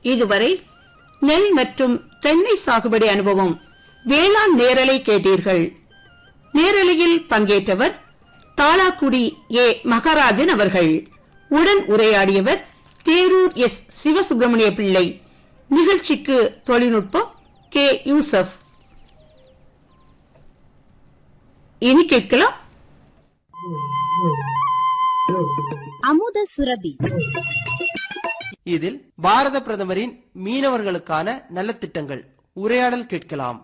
இதுவரை நெல் மற்றும் தென்னை சாகுபடி அனுபவம் வேளாண் நேரலை கேட்டீர்கள் நேரலையில் பங்கேற்றவர் தாளாக்குடி ஏ மகாராஜன் அவர்கள் உடன் உரையாடியவர் தேரூர் எஸ் சிவசுப்பிரமணிய பிள்ளை நிகழ்ச்சிக்கு தொழில்நுட்பம் கே யூசப் இனி கேட்கலாம் அமுத சுரபி இதில் பாரத பிரதமரின் மீனவர்களுக்கான நலத்திட்டங்கள் உரையாடல் கேட்கலாம்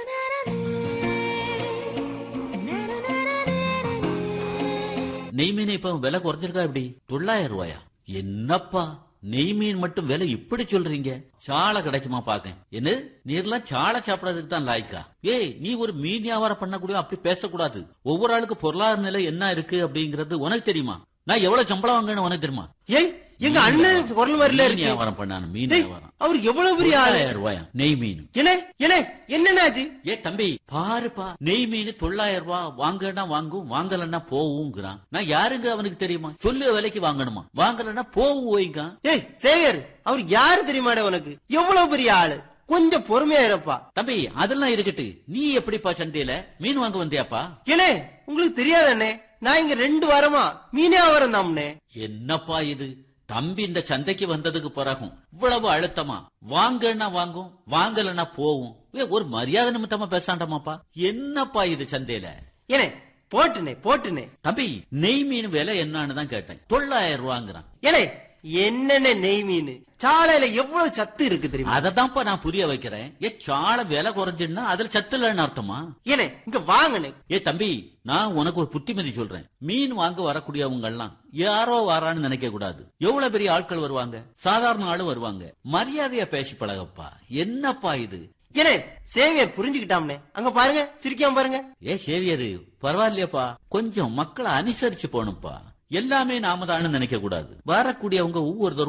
நெய் மீன் இப்ப விலை குறைஞ்சிருக்கா இப்படி தொள்ளாயிரம் ரூபாயா என்னப்பா நெய் மீன் மட்டும் விலை இப்படி சொல்றீங்க சாலை கிடைக்குமா பாக்க என்ன நீர்லாம் சாலை சாப்பிடறதுக்கு தான் லாய்க்கா ஏய் நீ ஒரு மீன் வியாபாரம் பண்ணக்கூடிய அப்படி பேசக்கூடாது ஒவ்வொரு ஆளுக்கு பொருளாதார நிலை என்ன இருக்கு அப்படிங்கறது உனக்கு தெரியுமா நான் எவ்வளவு சம்பளம் வாங்கன்னு உனக்கு தெரியுமா ஏய் எங்க அண்ணன் குரல் மாதிரில மீன் இருக்கு வியாபாரம் பண்ணானு மீன் டேய், வியாபாரம் அவர் எவ்வளவு பெரிய ஆளு தொள்ளாயிரம் ரூபாயா நெய் மீன் என்ன என்ன என்னன்னாச்சு ஏ தம்பி பாருப்பா நெய் மீன் தொள்ளாயிரம் ரூபாய் வாங்கன்னா வாங்கும் வாங்கலன்னா போவுங்கிறான் நான் யாருங்க அவனுக்கு தெரியுமா சொல்லு விலைக்கு வாங்கணுமா வாங்கலன்னா போவும் ஓய்ங்க ஏய் சேவியர் அவர் யாரு தெரியுமாடே உனக்கு எவ்வளவு பெரிய ஆளு கொஞ்சம் பொறுமையா இருப்பா தம்பி அதெல்லாம் இருக்கட்டு நீ எப்படிப்பா சந்தையில மீன் வாங்க வந்தியாப்பா ஏனே உங்களுக்கு தெரியாதண்ணே நான் இங்க ரெண்டு வாரமா மீனே வியாபாரம் தாம்னே என்னப்பா இது தம்பி இந்த சந்தைக்கு வந்ததுக்கு பிறகும் இவ்வளவு அழுத்தமா வாங்கன்னா வாங்கும் வாங்கலன்னா போவும் ஏ, ஒரு மரியாதை நிமித்தமா பேசாண்டாமாப்பா என்னப்பா இது சந்தையில ஏனே போட்டுனே போட்டுனே தம்பி நெய் மீன் விலை என்னன்னு தான் கேட்டேன் தொள்ளாயிரம் ரூபாங்கிறான் ஏனே என்னென்ன நெய் மீன் சாலையில எவ்வளவு சத்து இருக்கு தெரியுமா அததான்ப்பா நான் புரிய வைக்கிறேன் ஏ சாலை விலை குறைஞ்சுன்னா அதுல சத்து இல்லைன்னு அர்த்தமா ஏனே இங்க வாங்கனே ஏ தம்பி நான் உனக்கு ஒரு புத்திமதி சொல்றேன் மீன் வாங்க வரக்கூடியவங்க எல்லாம் யாரோ வரான்னு நினைக்க கூடாது எவ்வளவு பெரிய ஆட்கள் வருவாங்க சாதாரண ஆளும் வருவாங்க மரியாதையா பேசி பழகப்பா என்னப்பா இது ஏனே சேவியர் புரிஞ்சுக்கிட்டாம்னே அங்க பாருங்க சிரிக்காம பாருங்க ஏ சேவியரு பரவாயில்லையாப்பா கொஞ்சம் மக்களை அனுசரிச்சு போகணும்ப்பா எல்லாமே நாம தான் நினைக்க கூடாது வரக்கூடியவங்க ஒவ்வொருத்தரும்